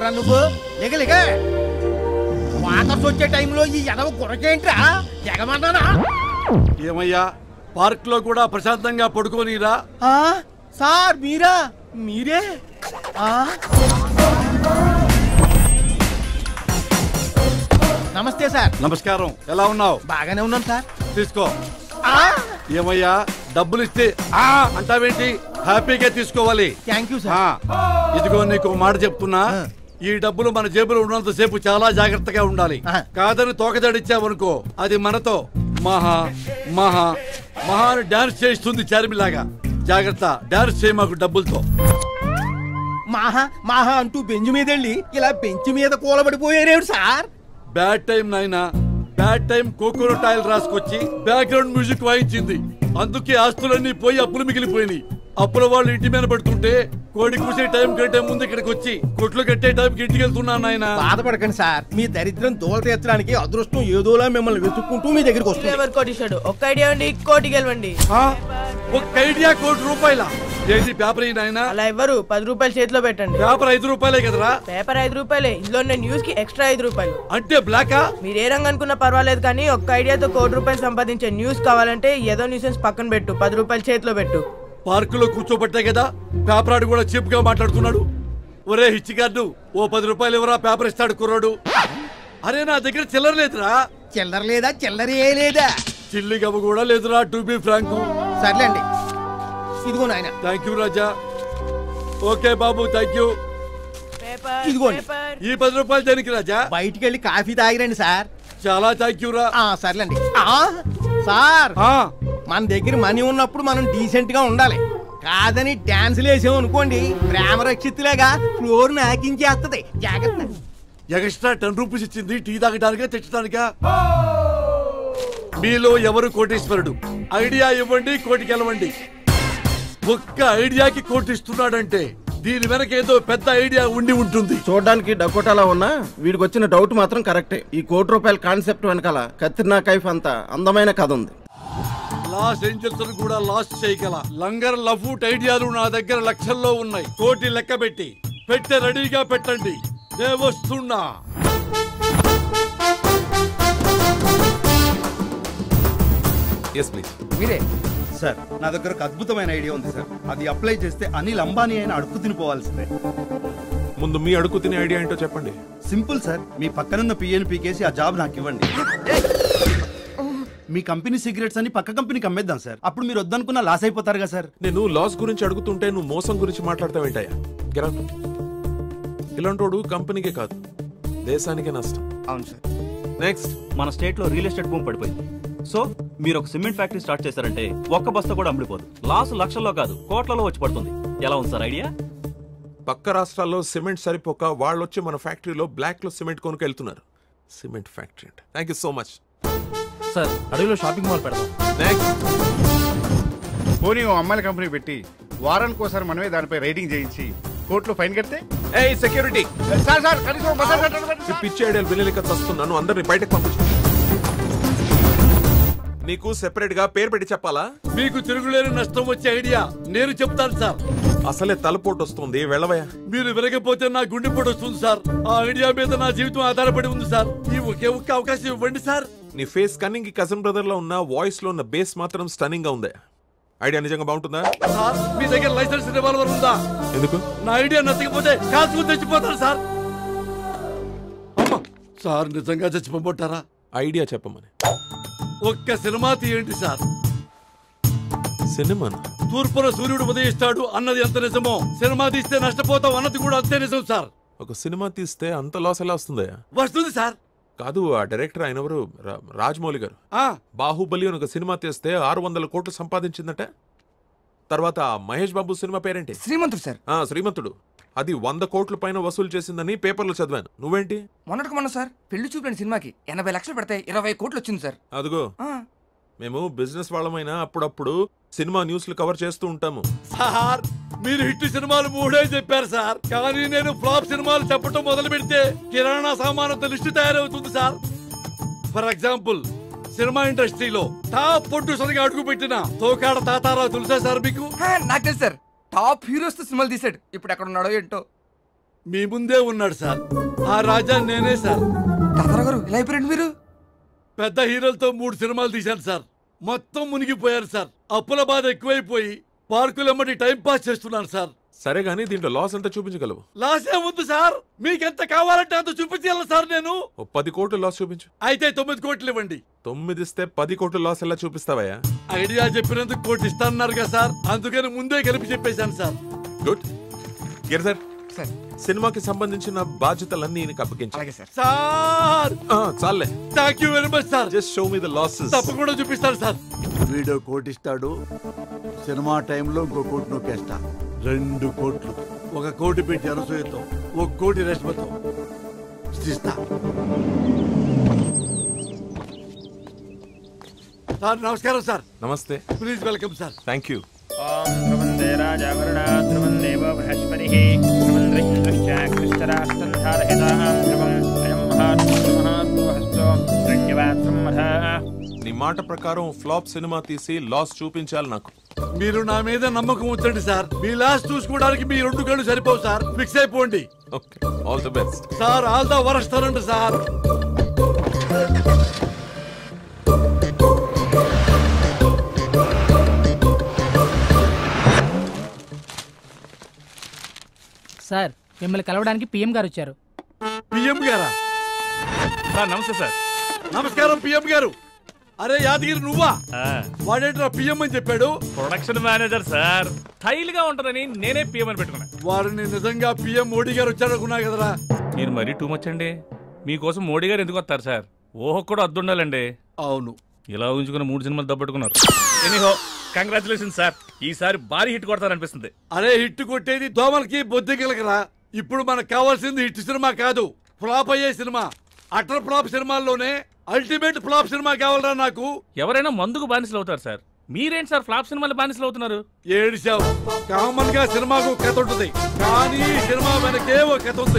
ఎవరా నువ్వు లేక లేక వాటర్స్ వచ్చే టైంలో ఈ ఎదవ గురకేంట్రా ఎగమన్నానా ఏమయ్యా పార్క్ లో కూడా ప్రశాంతంగా పడుకోనిరా ఆ, సార్ మీరా మీరే ఆ? నమస్తే సార్ నమస్కారం ఎలా ఉన్నావు బాగానే ఉన్నాను సార్ తీసుకో ఆ, ఏమయ్యా డబ్బులు ఇస్తే ఆ అంటావేంటి హ్యాపీగా తీసుకోవాలి థ్యాంక్ యూ ఆ, సార్ ఇదిగో నీకు ఒక మాట చెప్తున్నా ఆ. ఈ డబ్బులు మన జేబులో ఉన్నంత సేపు చాలా జాగ్రత్తగా ఉండాలి ఆ. కాదని తోకదడిచ్చావనుకో అది మనతో మహా మహా మహా అని డాన్స్ చేయిస్తుంది చార్మిలాగా జాగ్రత్త డాన్స్ చేయి మాకు డబ్బులతో మాహా మాహా అంటూ బెంచ్ మీద వెళ్ళి ఇలా బెంచ్ మీద కూలబడిపోయారేమిటి సార్ బ్యాడ్ టైం నాయనా బ్యాడ్ టైం కోకోనట్ ఆయిల్ రాసుకొచ్చి బ్యాక్గ్రౌండ్ మ్యూజిక్ వాయించింది అందుకే ఆస్తులన్నీ పోయి అప్పులు మిగిలిపోయినాయి అప్పుల వాళ్ళు ఇంటి మీద పడుతుంటే కోడి కూసే టైం కంటే ముందు ఇక్కడికి వచ్చి కొట్లు కట్టే టైంకి ఇంటికి వెళ్తున్నాను నాయనా బాధపడకండి సార్ మీ దరిద్రం దూల తీర్చడానికి అదృష్టం ఏదోలా మిమ్మల్ని వెతుక్కుంటూ మీ దగ్గరికి వస్తుంది ఎవరు కోటిస్తాడు ఒక్క ఐడియా అండి కోటి గెలవండి ఆ? ఒక ఐడియా కోటి రూపాయల ఏది పేపర్ ఈ నాయనా అలా ఇవ్వరు పది రూపాయలు చేతిలో పెట్టండి పేపర్ ఐదు రూపాయలే కదరా పేపర్ ఐదు రూపాయలే ఇందులో ఉన్న న్యూస్ కి ఎక్స్ట్రా ఐదు రూపాయలు అంటే బ్లాకా మీరు ఏ రంగు అనుకున్నా పర్వాలేదు కానీ ఒక్క ఐడియాతో కోటి రూపాయలు సంపాదించే న్యూస్ కావాలంటే ఏదో న్యూసెన్స్ పక్కన పెట్టు పది రూపాయలు చేతిలో పెట్టు పార్కులో కూర్చోబట్టే కదా పేపర్ ఆడు కూడా చీప్ గా మాట్లాడుతున్నాడు ఒరే హిచ్చిగాడు ఓ పది రూపాయలు ఇవ్వరా పేపర్ ఇస్తాడు కుర్రాడు అరే నా దగ్గర చిల్లర లేదురా చిల్లర లేదా చిల్లర ఏ లేదా చిల్లి గవ్వ కూడా లేదురా టు బి ఫ్రాంక్ సర్లేండి ఇదిగో నాయన థ్యాంక్ యూ రాజా ఓకే బాబు థ్యాంక్ యూ పేపర్ ఇదిగోండి. పేపర్ ఈ పది రూపాయలు దేనికి రాజా బయటికి వెళ్ళి కాఫీ తాగిరండి సార్ చాలా థ్యాంక్ యూ రా ఆ సర్లేండి ఆ, సార్ ఆ, మన దగ్గర మనీ ఉన్నప్పుడు మనం డీసెంట్ గా ఉండాలి కాదని డాన్సులు వేసాం అనుకోండి ప్రేమ రక్షితులేగా ఫ్లోర్ నాకించేస్తుంది జాగ్రత్త ఎక్స్ట్రా టెన్ రూపీస్ ఇచ్చింది టీ తాగడానికా తెచ్చడానికా మీలో ఎవరు కోటీశ్వరుడు ఐడియా ఇవ్వండి కోటికి వెళ్ళవండి ఒక్క ఐడియాకి కోటి ఇస్తున్నాడంటే దీని వెనక ఏదో పెద్ద ఐడియా ఉండి ఉంటుంది చూడడానికి డకోటాలా ఉన్నా వీడికి వచ్చిన డౌట్ మాత్రం కరెక్టే ఈ కోటి రూపాయల కాన్సెప్ట్ వెనకాల కత్రినా కైఫ్ అంత అందమైన కథ ఉంది లాస్ ఏంజల్స్ కూడా లాస్ చేయగల లంగర్ లఫూట్ ఐడియాలు నా దగ్గర లక్షల్లో ఉన్నాయి కోటి లెక్క పెట్టి పెట్టె రెడీగా పెట్టండి నే వస్తున్నా ఎస్ ప్లీజ్ మీరే సార్ నా దగ్గర ఒక అద్భుతమైన ఐడియా ఉంది సార్ అది అప్లై చేస్తే అనిల్ అంబానీ అయిన అడుగు తినిపోవాల్సిందే ముందు మీ అడుగు తినే ఐడియా ఏంటో చెప్పండి సింపుల్ సార్ మీ పక్కనున్న పిఎన్ పీకేసి ఆ జాబ్ నాకు ఇవ్వండి మీ కంపెనీ సిగరెట్స్ అని పక్క కంపెనీకి అమ్మేద్దాం సార్ అప్పుడు మీరు వద్దనుకున్న లాస్ అయిపోతారు కదా సార్ నేను లాస్ గురించి అడుగుతుంటే నువ్వు మోసం గురించి మాట్లాడతావేంటయ్యా గెలవు ఇలాంటోడు కంపెనీకే కాదు దేశానికే నష్టం అవును సార్ నెక్స్ట్ మన స్టేట్ లో రియల్ ఎస్టేట్ భూమి పడిపోయింది సో మీరు ఒక సిమెంట్ ఫ్యాక్టరీ స్టార్ట్ చేశారంటే ఒక్క బస్తా కూడా అమ్ముడిపోదు లాస్ లక్షల్లో కాదు కోట్లలో వచ్చి పడుతుంది ఎలా ఉంది సార్ ఐడియా పక్క రాష్ట్రాల్లో సిమెంట్ సరిపోక వాళ్ళు వచ్చి మన ఫ్యాక్టరీలో బ్లాక్ లో సిమెంట్ కొనుక్కు వెళ్తున్నారు సిమెంట్ ఫ్యాక్టరీ అంటే thank you so much sir అడవిలో షాపింగ్ మాల్ పెడదాం నెక్స్ట్ పోనీ ఓ అమ్మాయిల కంపెనీ పెట్టి వారానికి ఒకసారి మనమే దానిపై రైడింగ్ చేయించి కోర్టులో ఫైన్ కడితే ఏ సెక్యూరిటీ సార్ సార్ కనీసం ఒక బజార్ కట్టండి సార్. ఈ పిచ్చి ఐడియాలు వినలేక చస్తున్నాను అందరిని బయటకు పంపించు నీకు సెపరేట్ గా పేరు పెట్టి చెప్పాలా మీకు తిరుగులేని నష్టం వచ్చే ఐడియా నేను చెప్తాను సార్ అసలే తలపోటు వస్తుంది వెళ్ళవయ్యా మీరు వినకపోతే నా గుండెపోటు వస్తుంది సార్ ఆ ఐడియా మీద నా జీవితం ఆధారపడి ఉంది సార్ ఈ ఒకే ఒక్క అవకాశం ఇవ్వండి సార్ నీ ఫేస్ కన్నింగ్ కజన్ బ్రదర్ లో ఉన్న వాయిస్ లో ఉన్న బేస్ మాత్రం స్టన్నింగ్ గా ఉంది ఐడియా నిజంగా బాగుంటుందా సార్ మీ దగ్గర లైసెన్స్ రివాల్వర్ ఉందా ఎందుకు నా ఐడియా నచ్చకపోతే కాల్చుకుని తెచ్చిపోతారు సార్ అమ్మా సార్ నిజంగా చచ్చిపోబట్టారా ఐడియా చెప్పమని ఒక్క సినిమా తీయండి సార్ సినిమా తూర్పున సూర్యుడు ఉదయిస్తాడు అన్నది ఎంత నిజమో సినిమా తీస్తే నష్టపోతాం అన్నది కూడా అంతే నిజం సార్ ఒక సినిమా తీస్తే అంత లాస్ ఎలా వస్తుందయ్యా వస్తుంది సార్ కాదు ఆ డైరెక్టర్ ఆయన ఎవరు రా- రాజమౌళి గారు ఆ బాహుబలి అని ఒక సినిమా తీస్తే ఆరు వందల కోట్లు సంపాదించిందట తర్వాత ఆ మహేష్ బాబు సినిమా పేరేంటి శ్రీమంతుడు సార్ ఆ శ్రీమంతుడు అది వంద కోట్ల పైన వసూలు చేసిందని పేపర్లో చదివాను నువ్వేంటి మొన్నటికి మొన్న సార్ పెళ్లి చూపులేని సినిమాకి ఎనభై లక్షలు పెడితే ఇరవై కోట్లు వచ్చింది సార్ అదిగో ఆ, మేము బిజినెస్ వాళ్ళమైనా అప్పుడప్పుడు సినిమా న్యూస్లు కవర్ చేస్తూ ఉంటాము సార్ మీరు హిట్ సినిమాలు మూడే చెప్పారు సార్ కానీ నేను ఫ్లాప్ సినిమాలు చెప్పడం మొదలు పెడితే కిరాణా సామానంత లిస్టు తయారవుతుంది సార్ ఫర్ ఎగ్జాంపుల్ సినిమా ఇండస్ట్రీలో టాప్ ప్రొడ్యూసర్ గా అడుగు పెట్టిన తోకాడ తాతారావు తెలుసా సార్ మీకు ఆ, నాకు తెలుసు సార్ టాప్ హీరోస్ తో సినిమాలు తీసాడు ఇప్పుడు ఎక్కడ ఉన్నాడో ఏంటో మీ ముందే ఉన్నాడు సార్ ఆ రాజా నేనే సార్ తాతారావు గారు ఇలా అయిపోయారండి మీరు పెద్ద హీరోలతో మూడు సినిమాలు తీశాను సార్ మొత్తం మునిగిపోయారు సార్ అప్పుల బాధ ఎక్కువైపోయి పార్కులమ్మటి టైం పాస్ చేస్తున్నాను సార్ సరే గానీ దీంట్లో లాస్ ఎంత చూపించగలవు లాస్ ఏముంది సార్ మీకెంత కావాలంటే అంత చూపించాలి సార్ నేను ఓ పది కోట్లు లాస్ చూపించు అయితే తొమ్మిది కోట్లు ఇవ్వండి తొమ్మిది ఇస్తే పది కోట్లు లాస్ ఎలా చూపిస్తావయ్యా ఐడియా చెప్పినందుకు కోటి ఇస్తాన్నారు కదా సార్ అందుకని ముందే కలిపి చెప్పేశాను సార్ గుడ్ గిరిధర్ సినిమాకి సంబంధించిన బాధ్యతలన్నీ ఈయనకి అప్పగించు సార్ ఆ, చాలే thank you very much sir just show me the losses తప్పకుండా చూపిస్తాను సార్ వీడియో కోటి ఇస్తాడు సినిమా టైంలో ఇంకో కోటి నొక్కేస్తా రెండు కోట్లు ఒక కోటి పెట్టి అనసూయతో ఒక కోటి రష్మతో ఇస్తా సార్ నమస్కారం సార్ నమస్తే please welcome sir thank you ఓం ధ్రువందే రాజావరుణా ధ్రువందేవ బృహస్పతిః ధ్రువంద్రింద్రశ్చాకృష్టరాష్టంధారహితాం ధ్రువం అయం మహాత్మహస్తో ధన్యవాదం మధా నీ మాట ప్రకారం ఫ్లాప్ సినిమా తీసి లాస్ చూపించాలి నాకు మీరు నా మీద నమ్మకం ఉంచండి సార్ మీ లాస్ట్ చూసుకోవడానికి మీ రెండు కళ్ళు సరిపోవు సార్ ఫిక్స్ అయిపోండి okay all the best sir all the వరస్తారండి సార్ సార్ మిమ్మల్ని కలవడానికి పిఎం గారు వచ్చారు పిఎం గారా సార్ నమస్తే సార్ నమస్కారం పిఎం గారు అరే యాదగిరి నువ్వా వాడేంట్రా పిఎం అని చెప్పాడు ప్రొడక్షన్ మేనేజర్ సార్ స్టైల్ గా ఉంటుందని నేనే పిఎం అని పెట్టుకున్నా వారిని నిజంగా పిఎం మోడీ గారు వచ్చారనుకున్నా కదరా మీరు మరీ టూ మచ్ అండి మీకోసం మోడీ గారు ఎందుకు వస్తారు సార్ ఓహో కూడా అద్దుండాలండి అవును ఇలా ఊహించుకున్న మూడు సినిమాలు దబ్బట్టుకున్నారు ఎనీహో కంగ్రాచులేషన్ సార్ ఈసారి భారీ హిట్ కొడతారనిపిస్తుంది అరే హిట్ కొట్టేది దోమలకి బొద్దింకలకిరా ఇప్పుడు మనకు కావాల్సింది హిట్ సినిమా కాదు ఫ్లాప్ అయ్యే సినిమా అటర్ ఫ్లాప్ సినిమాల్లోనే అల్టిమేట్ ఫ్లాప్ సినిమా కావాలరా నాకు ఎవరైనా మందుకు బానిసలు అవుతారు సార్ మీరేంటి సార్ ఫ్లాప్ సినిమాలు బానిసలు అవుతున్నారు ఏడిశావు కామన్ గా సినిమాకు ఒక కథ ఉంటుంది కానీ ఈ సినిమా వెనకే ఒక కథ ఉంది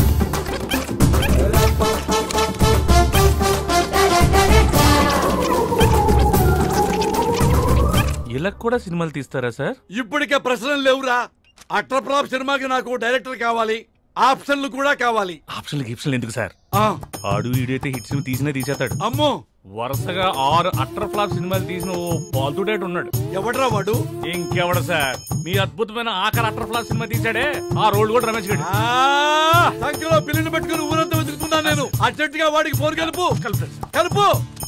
ఇలా కూడా సినిమాలు తీస్తారా సార్ ఇప్పటికే ప్రశ్నలు లేవురా అటర్ ఫ్లాప్ సినిమాకి నాకు డైరెక్టర్ కావాలి ఆప్షన్లు కూడా కావాలి ఆప్షన్లు గిప్షన్లు ఎందుకు సార్ ఆ, ఆడు ఈడైతే హిట్స్ తీసినా తీసేస్తాడు అమ్మో వరుసగా ఆరు అట్టర్ ఫ్లాప్ సినిమాలు తీసిన ఓ పాల్తుడేట్ ఉన్నాడు ఎవడ్రా వాడు ఇంకెవడ సార్ మీ అద్భుతమైన ఆఖరి అట్టర్ ఫ్లాప్ సినిమా తీసాడే ఆ రోల్ కూడా రమేష్ గడి ఆ, సంఖ్యలో పిల్లిని పెట్టుకుని ఊరంతా వెతుకుతున్నా నేను అర్జెంట్ గా వాడికి ఫోన్ కలుపు కలుపు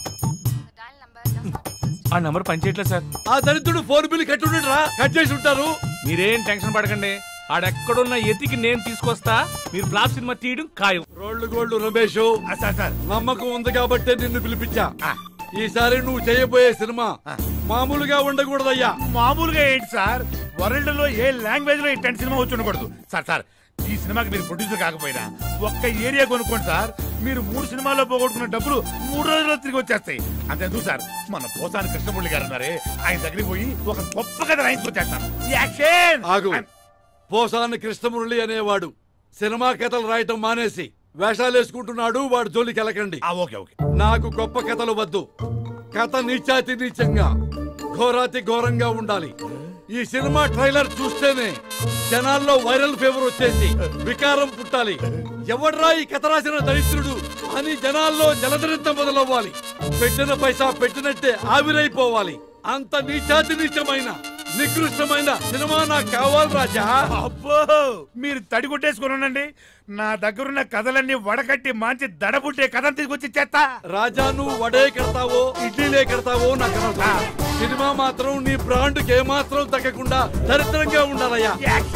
ఆ నెంబర్ పనిచేయట్లేదు సార్ ఆ దరిద్రుడు ఫోన్ బిల్ కట్టుండరా కట్ చేసి ఉంటారు మీరేం టెన్షన్ పడకండి ఆడెక్కడున్న ఎతికి నేను తీసుకొస్తా మీరు ఫ్లాప్ సినిమా తీయడం ఖాయం రోడ్లు గోల్డ్ రమేష్ నమ్మకం ఉంది కాబట్టి నిన్ను పిలిపించా ఈసారి నువ్వు చేయబోయే సినిమా మామూలుగా ఉండకూడదయ్యా మామూలుగా ఏంటి సార్ వరల్డ్ లో ఏ లాంగ్వేజ్ లో ఇట్లాంటి సినిమా వచ్చి ఉండకూడదు సార్ సార్ ఈ సినిమాకి మీరు ప్రొడ్యూసర్ కాకపోయినా ఒక్క ఏరియా కొనుక్కోండి సార్ మీరు మూడు సినిమాల్లో పోగొట్టుకున్న డబ్బులు మూడు రోజుల్లో తిరిగి వచ్చేస్తాయి అంతేందుకు సార్ మన పోసాని కృష్ణమూర్తి గారు ఉన్నారే ఆయన దగ్గరికి పోయి ఒక గొప్ప కథ రాయించుకొచ్చేస్తాను యాక్షన్ ఆగు పోసాని కృష్ణమురళి అనేవాడు సినిమా కథలు రాయటం మానేసి వేషాలు వేసుకుంటున్నాడు వాడు జోలికి వెళ్ళకండి ఓకే ఓకే నాకు గొప్ప కథలు వద్దు కథ నీచాతి నీచంగా ఘోరాతి ఘోరంగా ఉండాలి ఈ సినిమా ట్రైలర్ చూస్తేనే జనాల్లో వైరల్ ఫీవర్ వచ్చేసి వికారం పుట్టాలి ఎవడ్రా ఈ కథ రాసిన దరిద్రుడు అని జనాల్లో జలధరింత మొదలవ్వాలి పెట్టిన పైసా పెట్టినట్టే ఆవిరైపోవాలి అంత నీచాతి నీచమైన నికృష్టమైన సినిమా నాకు కావాలి రాజా అబ్బో మీరు తడి కొట్టేసుకుని ఉండండి నా దగ్గరున్న కథలన్నీ వడకట్టి మంచి దడబుట్టే కథను తీసుకొచ్చి చేస్తా రాజా నువ్వు వడే కడతావో ఇడ్లీలే కడతావో నాకు అనవసరం. సినిమా మాత్రం నీ బ్రాండ్కి ఏమాత్రం తగ్గకుండా దరిద్రంగా ఉండాలయ్యా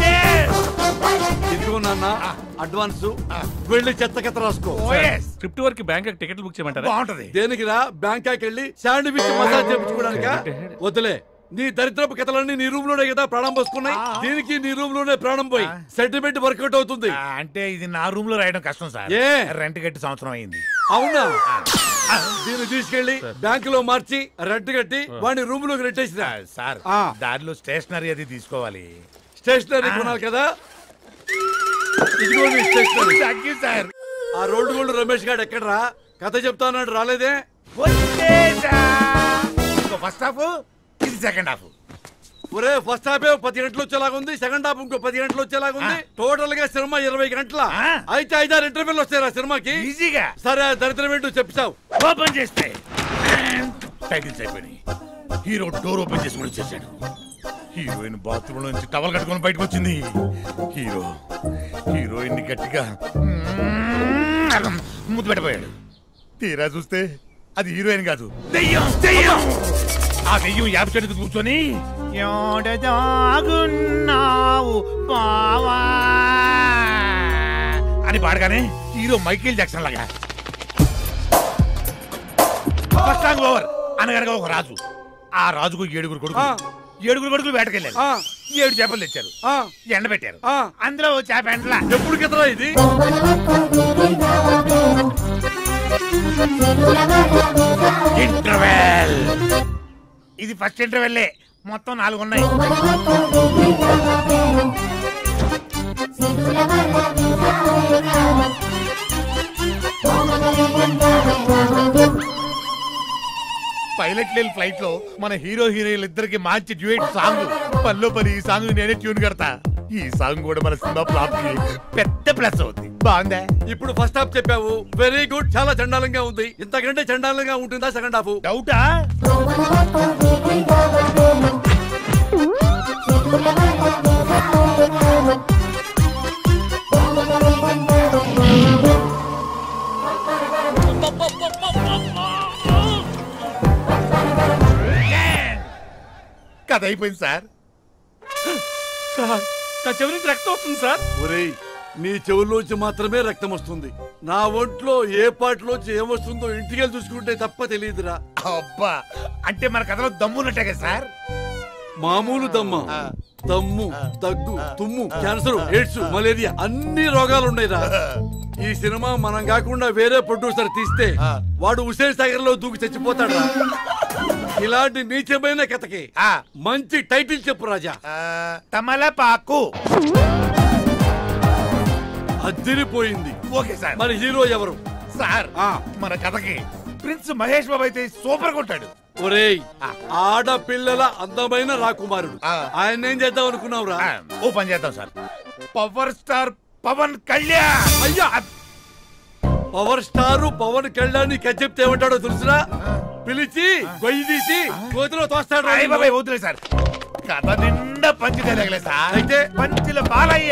ఇదిగో నాన్న అడ్వాన్స్ వెళ్ళి చెత్త కథ రాసుకో స్క్రిప్ట్ వరకు బ్యాంక్ టికెట్లు బుక్ చేయమంటారా బాగుంటది దేనికిరా బ్యాంకాక్ వెళ్ళి శాండ్విచ్ మసాజ్ చేయించుకోవడానికా వద్దులే నీ దరిద్రపు కథలన్నీ నీ రూమ్ లోనే కదా ప్రాణం పోసుకున్నాయి దీనికి నీ రూమ్ లోనే ప్రాణం పోయి సెంటిమెంట్ వర్కౌట్ అవుతుంది అంటే ఇది నా రూమ్ లో రాయడం కష్టం సార్ ఏ? రెంట్ కట్టి సంవత్సరం అయింది అవునా దీన్ని తీసుకెళ్లి బ్యాంక్ లో మార్చి రెడ్ కట్టి వాడిని రూమ్ లోకి నెట్టేసిరా సార్ దారిలో స్టేషనరీ అది తీసుకోవాలి స్టేషనరీ కొనాలి కదా ఇదిగో నీ స్టేషనరీ థ్యాంక్ యూ సార్ ఆ రోడ్డు గోల్డ్ రమేష్ గారు ఎక్కడరా కథ చెప్తాన్నాడు రాలేదే వచ్చేసా ఫస్ట్ హాఫ్ ఇది సెకండ్ హాఫ్ ఒరే ఫస్ట్ హాఫ్ పది గంటలు వచ్చేలాగా ఉంది సెకండ్ హాఫ్ ఇంకో పది గంటలు వచ్చేలాగా ఉంది టోటల్ గా సినిమా ఇరవై గంటల అయితే ఐదారు ఇంటర్వ్యూలు వస్తాయి సినిమాకి ఈజీగా సరే ఆ దరిద్రం ఏంటో చెప్పావు ఓపెన్ చేస్తే టైటిల్స్ అయిపోయినాయి హీరో డోర్ ఓపెన్ చేసుకుని వచ్చేసాడు హీరోయిన్ బాత్రూమ్ నుంచి టవల్ కట్టుకొని బయటకు వచ్చింది హీరో హీరోయిన్ గట్టిగా ముద్దు పెట్టబోయాడు తీరా చూస్తే అది హీరోయిన్ కాదు దెయ్యం దెయ్యం ఆ దెయ్యం యాప్ చెట్టుకు కూర్చొని "ఎవడదాగున్నావు బావా?" అని పాడగానే హీరో మైకేల్ జాక్సన్ లాగా ఫస్ట్ సాంగ్ ఓవర్ అనగనగా ఒక రాజు ఆ రాజుకు ఏడుగురు కొడుకు ఏడుగురు కొడుకులు వేటకెళ్ళారు ఏడు చేపలు తెచ్చారు ఎండ పెట్టారు అందులో ఓ చేప ఎండలా ఎప్పుడు కితరా ఇది ఇంటర్వెల్ ఇది ఫస్ట్ ఇంటర్వెల్లే మొత్తం నాలుగు ఉన్నాయి పైలట్ లేని ఫ్లైట్ లో మన హీరో హీరోయిన్లు ఇద్దరికి మంచి డ్యూయట్ సాంగ్ పనిలో పని ఈ సాంగ్ నేనే ట్యూన్ కడతా ఈ సాంగ్ కూడా మన సినిమా ఫ్లాప్ కి పెద్ద ప్లస్ అవుతుంది బాగుందా ఇప్పుడు ఫస్ట్ హాఫ్ చెప్పావు వెరీ గుడ్ చాలా చండాలంగా ఉంది ఇంతకంటే చండాలంగా ఉంటుందా సెకండ్ హాఫ్ డౌటా కథ అయిపోయింది సార్ సార్ నా చెవి నుంచి రక్తం వస్తుంది సార్ ఒరేయ్ నీ చెవుల్లోంచి మాత్రమే రక్తం వస్తుంది నా ఒంట్లో ఏ పాటలోంచి ఏమొస్తుందో ఇంటికి వెళ్ళి చూసుకుంటే తప్ప తెలియదురా అబ్బా అంటే మన కథలో దమ్మున్నట్టే కదా సార్ మామూలు దమ్మ దమ్ము దగ్గు తుమ్ము క్యాన్సర్ ఎయిడ్స్ మలేరియా అన్ని రోగాలు ఉన్నాయిరా ఈ సినిమా మనం కాకుండా వేరే ప్రొడ్యూసర్ తీస్తే వాడు హుసేన్ సాగర్ లో దూకి చచ్చిపోతాడు ఇలాంటి నీచమైన కథకి మంచి టైటిల్ చెప్పు రాజా తమలపాకు అదిరిపోయింది ఓకే సార్ మరి హీరో ఎవరు సార్ మన కథకి ప్రిన్స్ మహేష్ బాబు అయితే సూపర్ కొట్టాడు ఒరేయ్ ఆడపిల్లల అందమైన రాకుమారుడు ఆయన ఏం చేద్దాం అనుకున్నావురా ఓ పని చేద్దాం sir power star Pawan Kalyan అయ్యా పవర్ స్టార్ పవన్ కళ్యాణ్ నీ కథ చెప్తే ఏమంటాడో తెలుసురా పిలిచి గొయ్యి తీసి గోతిలో తోస్తాడు అయ్య బాబాయ్ వద్దులే సార్ కథ నిండా పంచి తగలే సార్ అయితే పంచిల బాలయ్య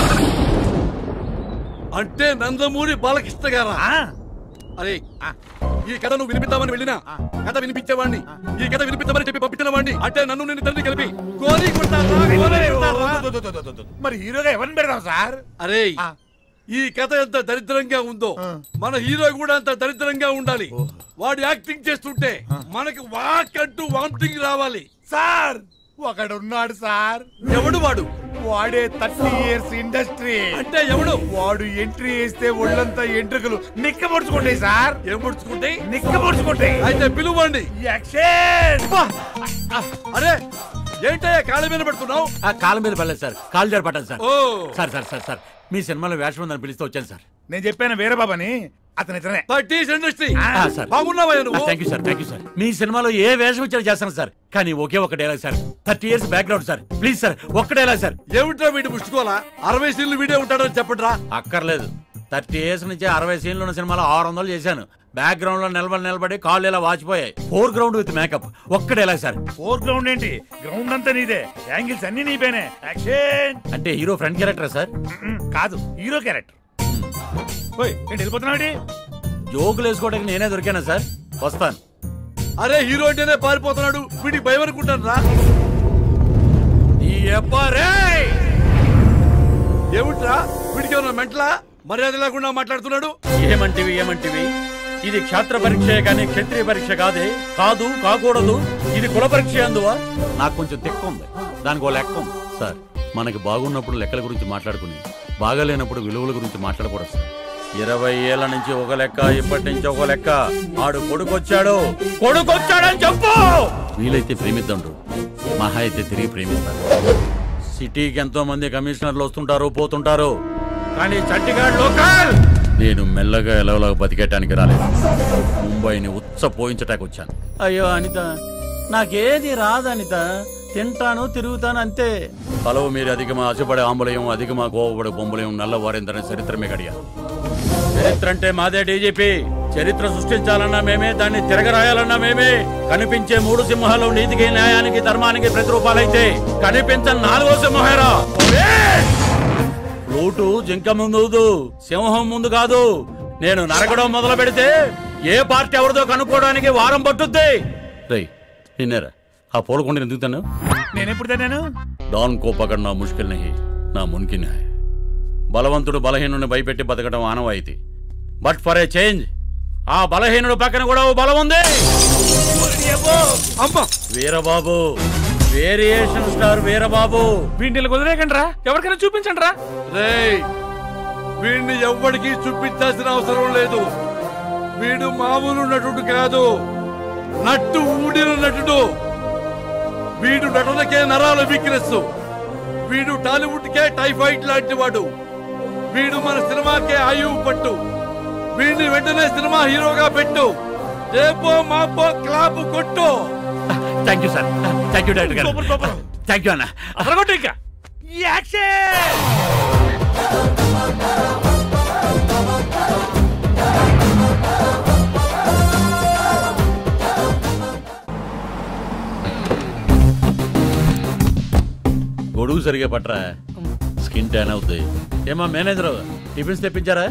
అంటే నందమూరి బాలకృష్ణ గారా అరే ఈ కథ నువ్వు వినిపిద్దామని వెళ్ళినా కథ వినిపించేవాడిని ఈ కథ వినిపిద్దామని చెప్పి పంపించిన వాడిని అంటే నన్ను నిన్ను తండ్రి కలిపి గోరీ కొడతారా గోరీ కొడతారా మరి హీరోగా ఎవరిని పెడదాం సార్ అరే ఈ కథ ఎంత దరిద్రంగా ఉందో మన హీరో కూడా అంత దరిద్రంగా ఉండాలి వాడు యాక్టింగ్ చేస్తుంటే మనకి వాక్ అంటూ వామిటింగ్ రావాలి సార్ ఒకడున్నాడు సార్ ఎవడు వాడు వాడే థర్టీ ఇయర్స్ ఇండస్ట్రీ అంటే ఎవడు వాడు ఎంట్రీ వేస్తే ఒళ్ళంతా ఎంట్రుకలు నిక్కబొడుచుకుంటాయి సార్ ఏం పొడుచుకుంటే నిక్కబొడుచుకుంటాయి అయితే పిలువండి యాక్షన్ అరే ఏంటయ్యా కాళ్ళ మీద పెడుతున్నావు ఆ కాళ్ళ మీద పడలేదు సార్ కాళ్ళు జారి పట్టాలి సార్ ఓ. సార్ సార్ సార్ సార్ మీ సినిమాలో వేషం ఉందని పిలిస్తే వచ్చాను సార్ నేను చెప్పాను వీరబాబని అతని ఇతనే థర్టీస్ ఇండస్ట్రీ ఆ, సార్ బాగున్నావయ్యా నువ్వు thank you sir thank you sir మీ సినిమాలో ఏ వేషం ఇచ్చినా చేస్తాను సార్ కానీ ఒకే ఒక dialogue sir thirty years background sir please sir ఒక్క డైలాగ్ సార్ ఏమిట్రా వీడు ముట్టుకోవాలా అరవై సీన్లు వీడే ఉంటాడని చెప్పండిరా అక్కర్లేదు థర్టీ ఇయర్స్ నుంచి అరవై సీన్లు ఉన్న సినిమాలో ఆరు వందలు చేశాను బ్యాక్గ్రౌండ్ లో నిలబడి నిలబడి కాళ్ళు ఇలా వాచిపోయాయి ఫోర్ గ్రౌండ్ విత్ మేకప్ ఒక్క డైలాగ్ సార్ ఫోర్ గ్రౌండ్ ఏంటి గ్రౌండ్ అంతా నీదే యాంగిల్స్ అన్ని నీపేనే యాక్షన్ అంటే హీరో ఫ్రంట్ క్యారెక్టర్ సార్ కాదు హీరో క్యారెక్టర్ ఓయ్ ఏంటి వెళ్ళిపోతున్నావు జోకులు వేసుకోవడానికి నేనే దొరికానా సార్ వస్తాను అరే హీరో అంటేనే పారిపోతున్నాడు వీడికి భయం అనుకుంటాను రా ఈ ఎవ్వరే ఏమిట్రా వీడికి ఏమన్నా మెంటలా మర్యాద లేకుండా మాట్లాడుతున్నాడు ఏమంటివి ఏమంటివి ఇది క్షాత్ర పరీక్షే కానీ క్షత్రియ పరీక్ష కాదే కాదు కాకూడదు ఇది కుల పరీక్ష అందువా నాకు కొంచెం తెక్క ఉంది దానికి ఓ లెక్క ఉంది సార్ మనకి బాగున్నప్పుడు లెక్కల గురించి మాట్లాడుకుని బాగాలేనప్పుడు విలువల గురించి మాట్లాడకూడదు సార్ ఇరవై ఏళ్ల నుంచి ఒక లెక్క ఇప్పటి నుంచి ఒక లెక్క ఆడు కొడుకొచ్చాడు కొడుకొచ్చాడని చెప్పు వీలైతే ప్రేమిద్దాం మహా అయితే తిరిగి ప్రేమిస్తారు సిటీకి ఎంతో మంది కమిషనర్లు వస్తుంటారు పోతుంటారు కానీ చంటిగాడ్ లోకల్ నేను మెల్లగా ఎలవలాగా బతికేయటానికి రాలేదు ముంబైని ఉచ్చ పోయించటానికి వచ్చాను అయ్యో అనిత నాకేది రాదు అనిత తింటాను తిరుగుతాను అంతే కలవు మీరు అధికమా ఆశపడే ఆంబులయం అధికమా కోవపడే బొంబులయం నల్లవారిందని చరిత్రమే గడియ చరిత్ర అంటే మాదే డీజీపీ చరిత్ర సృష్టించాలన్నా మేమే దాన్ని తిరగరాయాలన్నా మేమే కనిపించే మూడు సింహాలు నీతికి న్యాయానికి ధర్మానికి ప్రతిరూపాలైతే కనిపించని నాలుగో సింహమేరా ఫ్లూటు జింక ముందు ఊదు, సింహం ముందు కాదు నేను నరకడం మొదలు పెడితే ఏ పార్టీ ఎవరిదో కనుక్కోవడానికి వారం పట్టుద్ది రేయ్ నిన్నేరా ఆ పూలకొండ ఎందుకు తను నేనెప్పుడు తిన్నాను డాన్ కో పకడ్నా ముష్కిల్ నహి నా మున్కిన్ హై బలవంతుడు బలహీనుడిని భయపెట్టి బతకడం ఆనవాయితీ బట్ ఫర్ ఏ చేంజ్ ఆ బలహీనుడు పక్కన కూడా ఓ బలం ఉంది వీరబాబు వేరియేషన్ స్టార్ వీరబాబు వీటిని వదిలేకండి రా ఎవరికైనా చూపించండి రా రేయ్ వీడిని ఎవ్వడికి చూపించాల్సిన అవసరం లేదు వీడు మామూలు నటుడు కాదు నట్టు ఊడిన నటుడు వీడు నటులకే నరాల వీక్నెస్ వీడు టాలీవుడ్ కే టైఫాయిడ్ లాంటి వాడు వీడు మన సినిమాకే ఆయువు పట్టు వీడిని వెంటనే సినిమా హీరోగా పెట్టు రేపో మాపో క్లాప్ కొట్టు thank you sir thank you director garu thank you అన్న అసలు కొట్టు ఇంకా గొడుగు సరిగా పట్రా స్కిన్ ట్యాన్ అవుతాయి ఏమా మేనేజర్ టిఫిన్స్ తెప్పించారా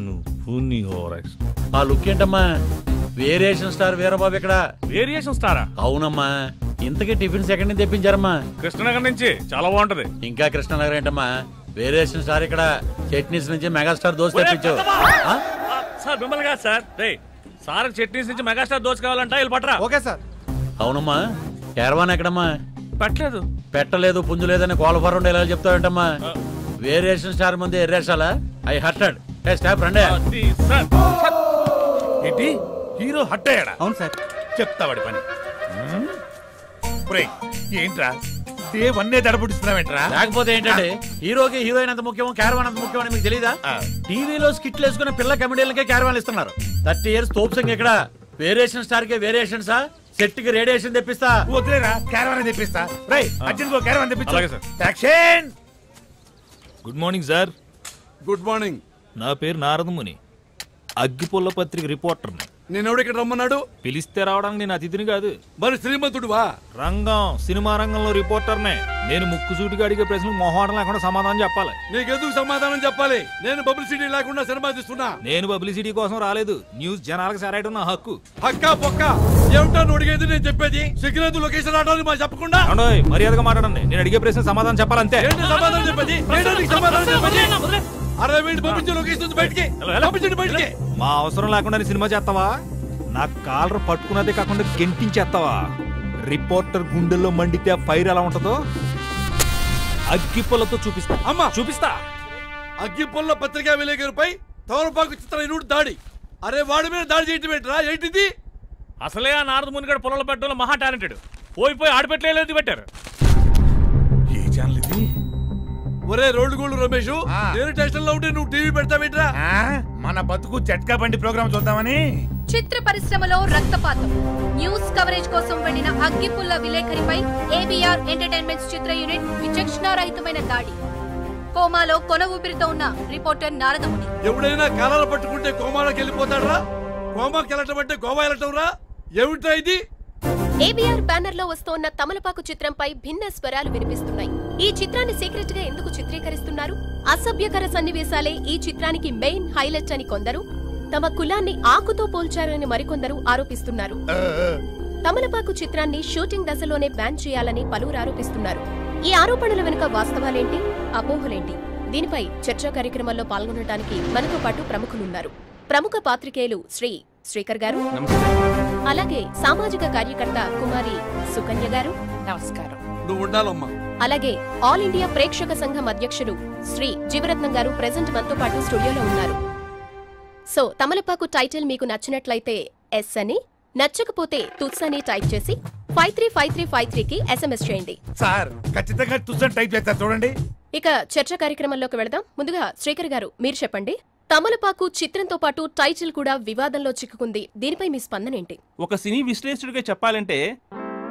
ఆ లుక్ ఏంటమ్మా వేరియేషన్ స్టార్ వీరబాబు ఇక్కడ వేరియేషన్ స్టారా అవునమ్మా ఇంతకీ టిఫిన్స్ ఎక్కడి నుంచి తెప్పించారమ్మా కృష్ణనగర్ నుంచి చాలా బాగుంటది ఇంకా కృష్ణనగర్ ఏంటమ్మా వేరియేషన్ స్టార్ ఇక్కడ చట్నీస్ నుంచి మెగాస్టార్ దోశ తెప్పించు ఆ? సార్ మిమ్మల్ని కాదు సార్ రే సార్ చట్నీస్ నుంచి మెగాస్టార్ దోశ కావాలంట వీళ్ళు పట్టరా ఓకే సార్ అవునమ్మా కేరవాన్ ఎక్కడమ్మా పెట్టలేదు పెట్టలేదు పుంజు లేదని కోలఫారం ఎలా చెప్తావేంటమ్మా వేరియేషన్ స్టార్ ముందు ఎర్రేసాలా ఐ హర్టెడ్ ఏ స్టాప్ రండే సార్ ఏంటి హీరో హట్ అయ్యాడా అవును సార్ చెప్తా వాడి పని హ్మ్? ఒరేయ్, ఏంట్రా డే వన్నే దడబుడిస్తున్నావేంట్రా లేకపోతే ఏంటంటే హీరోకి హీరోయిన్ అంత ముఖ్యం క్యారవాన్ అంత ముఖ్యం అని మీకు తెలీదా టీవీలో స్కిట్లు వేసుకున్న పిల్ల కమెడీలకే క్యారవాన్ ఇస్తున్నారు థర్టీ ఇయర్స్ తోపు సింగ్ ఇక్కడ వేరియేషన్ స్టార్ కి వేరియేషన్సా సెట్ కి రేడియేషన్ తెప్పిస్తా వదిలేరా క్యారవాన్ తెప్పిస్తా రై అర్జున్ కో క్యారవాన్ తెప్పించు అలాగే sir. Action good morning sir good morning నా పేరు నారదముని అగ్గిపుల్ల పత్రిక రిపోర్టర్ని నేనెవడు ఇక్కడ రమ్మన్నాడు పిలిస్తే రావడానికి నేను అతిథిని కాదు మరి శ్రీమంతుడువా రంగం సినిమా రంగంలో రిపోర్టర్నే నేను ముక్కుసూటిగా అడిగే ప్రశ్నలకు మొహమాటం లేకుండా సమాధానం చెప్పాలి నీకెందుకు సమాధానం చెప్పాలి నేను పబ్లిసిటీ లేకుండా సినిమా తీస్తున్నా నేను పబ్లిసిటీ కోసం రాలేదు న్యూస్ జనాలకు సరైన నా హక్కు హక్కా పొక్క ఏమిటో నువ్వు అడిగేది నేను చెప్పేది సిగ్గులేదు లొకేషన్ రావడానికి మా చెప్పకుండా ఏమండోయ్, మర్యాదగా మాట్లాడండి నేను అడిగే ప్రశ్న సమాధానం చెప్పాలంతే ఏంటి సమాధానం చెప్పేది ఏంటో నీకు సమాధానం చెప్పేది అరే వీడి పంపించి లొకేషన్ నుంచి బయటికి పంపించండి బయటికి మా అవసరం లేకుండా నీ సినిమా చేస్తావా నా కాలర్ పట్టుకున్నదే కాకుండా గెంటించేస్తావా రిపోర్టర్ గుండెల్లో మండితే ఆ ఫైర్ ఎలా ఉంటుందో అగ్గిపుల్లతో చూపిస్తా అమ్మా చూపిస్తా అగ్గిపుల్ల పత్రికా విలేకరుపై తమలపాకు చిత్ర ఇనుడు దాడి అరే వాడి మీద దాడి చేయటం ఏంట్రా ఏంటిది అసలే ఆ నారద మునిగడ పొలంలో పెట్టడంలో మహా టాలెంటెడ్ పోయి పోయి ఆడపెట్టలేదు పెట్టారు ఏ ఛానల్ ఇది ఒరే రోడ్డు గోళ్ళు రమేష్ నేను టెన్షన్ లో ఉంటే నువ్వు టీవీ పెడతావేంట్రా మన బతుకు జట్కా బండి ప్రోగ్రామ్ చూద్దామని చిత్ర పరిశ్రమలో రక్తపాతం న్యూస్ కవరేజ్ కోసం వెళ్లిన అగ్గిపుల్ల విలేకరిపై ఏబిఆర్ ఎంటర్టైన్మెంట్స్ చిత్ర యూనిట్ విచక్షణారహితమైన దాడి కోమాలో కొన ఊపిరితో ఉన్న రిపోర్టర్ నారదముని ఎవడైనా కాలాలు పట్టుకుంటే కోమాలోకి వెళ్ళిపోతాడరా కోమాకి వెళ్ళటం అంటే గోవా వెళ్ళటం రా ఏమిట్రా ఇది ఏబిఆర్ బ్యానర్ లో వస్తోన్న తమలపాకు చిత్రంపై భిన్న స్వరాలు వినిపిస్తున్నాయి ఈ చిత్రాన్ని సీక్రెట్ గా ఎందుకు చిత్రీకరిస్తున్నారు అసభ్యకర సన్నివేశాలే ఈ చిత్రానికి మెయిన్ హైలైట్ అని కొందరు తమ కులాన్ని ఆకుతో పోల్చారని మరికొందరు ఆరోపిస్తున్నారు తమలపాకు చిత్రాన్ని షూటింగ్ దశలోనే బ్యాన్ చేయాలని పలువురు ఆరోపిస్తున్నారు ఈ ఆరోపణల వెనుక వాస్తవాలేంటి అపోహలేంటి దీనిపై చర్చా కార్యక్రమంలో పాల్గొనడానికి మనతో పాటు ప్రముఖులున్నారు ప్రముఖ పాత్రికేయులు శ్రీ శ్రీకర్ గారు అలాగే సామాజిక కార్యకర్త కుమారి సుకన్య గారు నమస్కారం నువ్వు ఉండాలమ్మా అలాగే ఆల్ ఇండియా ప్రేక్షక సంఘం అధ్యక్షులు శ్రీ జీవరత్నం గారు ప్రెసెంట్ మనతో పాటు స్టూడియోలో ఉన్నారు సో తమలపాకు టైటిల్ మీకు నచ్చినట్లయితే ఎస్ అని నచ్చకపోతే తుత్స్ అని టైప్ చేసి five three five three five త్రీకి ఎస్ఎంఎస్ చేయండి సార్ ఖచ్చితంగా తుస్సని టైప్ చేస్తారు చూడండి ఇక చర్చ కార్యక్రమంలోకి వెళదాం ముందుగా శ్రీకర్ గారు మీరు చెప్పండి తమలపాకు చిత్రంతో పాటు టైటిల్ కూడా వివాదంలో చిక్కుకుంది దీనిపై మీ స్పందన ఏంటి ఒక సినీ విశ్లేషకుడిగా చెప్పాలంటే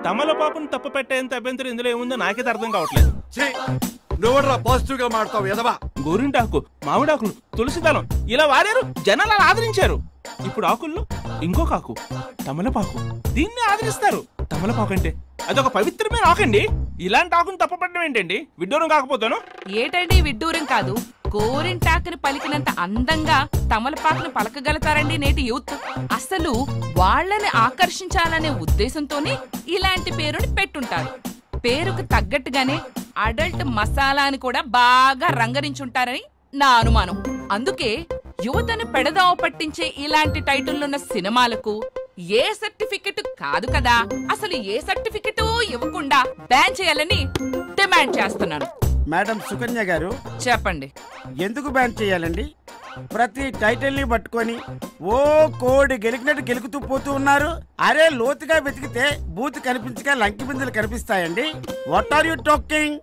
తమలపాకును తప్పు పెట్టేంత అభ్యంతరం ఇందులో ఏముందో నాకైతే అర్థం కావట్లేదు నువ్వడ్రా పాజిటివ్ గా మాడతావు ఎదవా గోరింటాకు మామిడాకులు తులసి దళం ఇలా వాడారు జనాలు అలా ఆదరించారు ఇప్పుడు ఆకుల్లో ఇంకొక ఆకు తమలపాకు దీన్ని ఆదరిస్తారు తమలపాకు అంటే అదొక పవిత్రమైన ఆకండి ఇలాంటి ఆకును తప్పపడడం ఏంటండి విడ్డూరం కాకపోతాను ఏటండి విడ్డూరం కాదు గోరింటాకుని పలికినంత అందంగా తమలపాకును పలకగలుగుతారండి నేటి యూత్ అసలు వాళ్ళని ఆకర్షించాలనే ఉద్దేశంతోనే ఇలాంటి పేరుని పెట్టుంటారు పేరుకు తగ్గట్టుగానే అడల్ట్ మసాలా అని కూడా బాగా రంగరించుంటారని నా అనుమానం అందుకే యువతను పెడదావ పట్టించే ఇలాంటి టైటిల్లున్న సినిమాలకు ఏ సర్టిఫికెట్ కాదు కదా అసలు ఏ సర్టిఫికెట్ ఇవ్వకుండా బ్యాన్ చేయాలని డిమాండ్ చేస్తున్నాను మేడం సుకన్య గారు చెప్పండి ఎందుకు బ్యాన్ చేయాలండి ప్రతి టైటిల్ ని పట్టుకొని ఓ కోడి గెలికినట్టు గెలుకుతూ పోతూ ఉన్నారు అరే లోతుగా వెతికితే బూత్ కనిపించగా లంకి బిందులు కనిపిస్తాయండి వాట్ ఆర్ యు టాకింగ్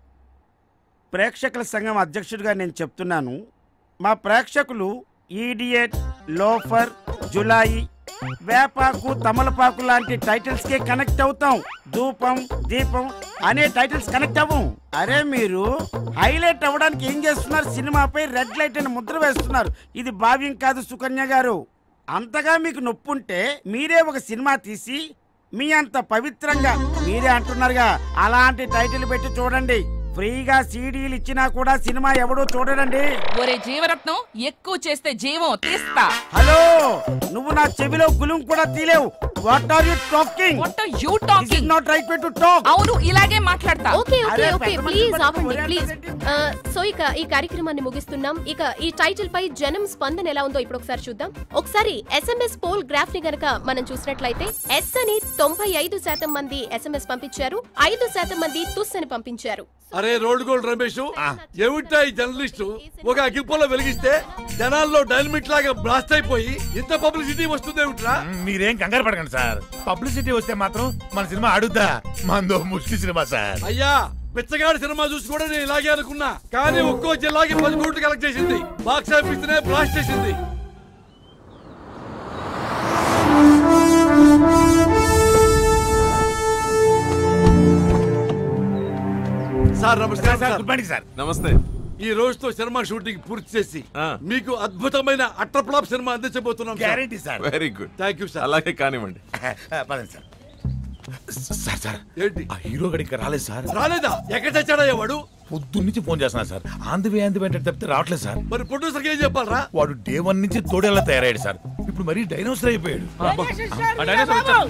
ప్రేక్షకుల సంఘం అధ్యక్షుడిగా నేను చెప్తున్నాను మా ప్రేక్షకులు ఈడియట్ లోఫర్ జులాయి వేపాకు తమలపాకు లాంటి టైటిల్స్ కి కనెక్ట్ అవుతాం ధూపం దీపం అనే టైటిల్స్ కనెక్ట్ అవ్వం అరే మీరు హైలైట్ అవ్వడానికి ఏం చేస్తున్నారు సినిమాపై రెడ్ లైట్ అని ముద్ర వేస్తున్నారు ఇది భావ్యం కాదు సుకన్య గారు అంతగా మీకు నొప్పుంటే మీరే ఒక సినిమా తీసి మీ అంత పవిత్రంగా మీరే అంటున్నారుగా అలాంటి టైటిల్ పెట్టి చూడండి ఫ్రీగా సీడీలు ఇచ్చినా కూడా సినిమా ఎవడూ చూడడండి ఒరే జీవరత్నం ఎక్కువ చేస్తే జీవం తీస్తా హలో నువ్వు నా చెవిలో గులుం కూడా తీలేవు what are you talking what are you talking not right way to talk అవును ఇలాగే మాట్లాడతా ఓకే ఓకే అరే, ఓకే పెద్ద ప్లీజ్ మనిషి ఆపండి పట్టుకొని ప్లీజ్ ఆ, సో ఇక ఈ కార్యక్రమాన్ని ముగిస్తున్నాం ఇక ఈ టైటిల్ పై జనం స్పందన ఎలా ఉందో ఇప్పుడు ఒకసారి చూద్దాం ఒకసారి ఎస్ఎంఎస్ పోల్ గ్రాఫ్ ని గనక మనం చూసినట్లయితే ఎస్ అని తొంభై ఐదు శాతం మంది ఎస్ఎంఎస్ పంపించారు ఐదు శాతం మంది తుస్ అని పంపించారు అరే రోడ్ గోల్డ్ రమేష్ ఏమిటా ఈ జర్నలిస్టు ఒక అగ్గిపుల్ల వెలిగిస్తే జనాల్లో డైనమిట్ లాగా బ్లాస్ట్ అయిపోయి ఇంత పబ్లిసిటీ వస్తుంది ఏమిట్రా మీరేం కంగారు పడకండి సార్ పబ్లిసిటీ వస్తే మాత్రం మన సినిమా ఆడుద్దా మందో ముష్టి సినిమా సార్ అయ్యా పిచ్చగాడి సినిమా చూసి కూడా నేను ఇలాగే అనుకున్నా కానీ ఒక్కో జిల్లాకి పది కోట్లు కలెక్ట్ చేసింది బాక్స్ ఆఫీస్ నే బ్లాస్ట్ చేసింది సార్ నమస్కారం sir, sir good morning sir నమస్తే ఈ రోజుతో సినిమా షూటింగ్ పూర్తి చేసి మీకు అద్భుతమైన అట్టప్లాప్ సినిమా అందించబోతున్నాం Guarantee, sir. Very good thank you sir అలాగే కానివ్వండి పదండి సార్ సార్ సార్ ఏంటి ఆ హీరో గడి ఇంకా రాలేదు సార్ రాలేదా ఎక్కడ తెచ్చాడయ్యా వాడు పొద్దున్న నుంచి ఫోన్ చేస్తున్నా సార్ ఆంది వే ఆంది వే అంటే తప్పితే రావట్లేదు సార్ మరి ప్రొడ్యూసర్ ఏం చెప్పాలరా వాడు డే వన్ నుంచి తోడేలా తయారయ్యాడు సార్ ఇప్పుడు మరీ డైనోసర్ అయిపోయాడు ఆ డైనోసార్ వచ్చాడు.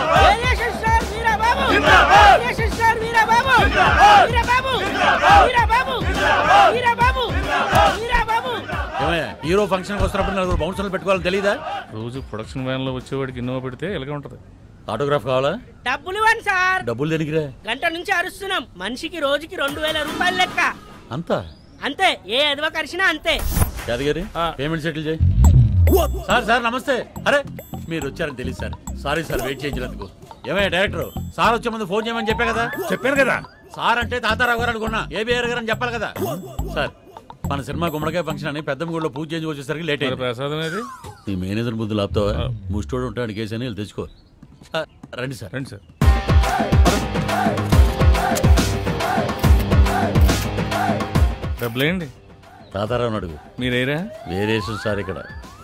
ఏమయ్య, హీరో ఫంక్షన్ వస్తున్నప్పుడు నలుగురు బౌన్సర్లు పెట్టుకోవాలని తెలీదా రోజు ప్రొడక్షన్ వ్యాన్ లో వచ్చేవాడికి ఇన్నోవా పెడితే ఎలాగే ఉంటది ఆటోగ్రాఫ్ కావాలా డబ్బులు ఇవ్వండి సార్ డబ్బులు దేనికిరా గంట నుంచి అరుస్తున్నాం మనిషికి రోజుకి రెండు వేల రూపాయలు లెక్క అంతా అంతే ఏ ఎదవ కరిచినా అంతే యాదగిరి పేమెంట్ సెటిల్ చేయి సార్ సార్ నమస్తే అరే మీరు వచ్చారని తెలియదు సార్ సారీ సార్ వెయిట్ చేయించినందుకు ఏమయ్యా డైరెక్టర్ సార్ వచ్చే ముందు ఫోన్ చేయమని చెప్పా కదా చెప్పాను కదా సార్ అంటే తాతారావు గారు అనుకున్నా ఏబిఆర్ గారు అని చెప్పాలి కదా సార్ మన సినిమా గుమ్మడికాయ ఫంక్షన్ అని పెద్ద గుడిలో పూజ చేయించి వచ్చేసరికి లేట్ అయింది ప్రసాదం ఏది నీ మేనేజర్ బుద్ధులు ఆపుతావా ముస్టోడు ఉంటాడు కేసు అని వెళ్ళి తెచ్చుకో ఆ, రండి సార్ రండి సార్ డబ్బులేండి తాతారావు అడుగు మీరేరా వేరేసు సార్ ఇక్కడ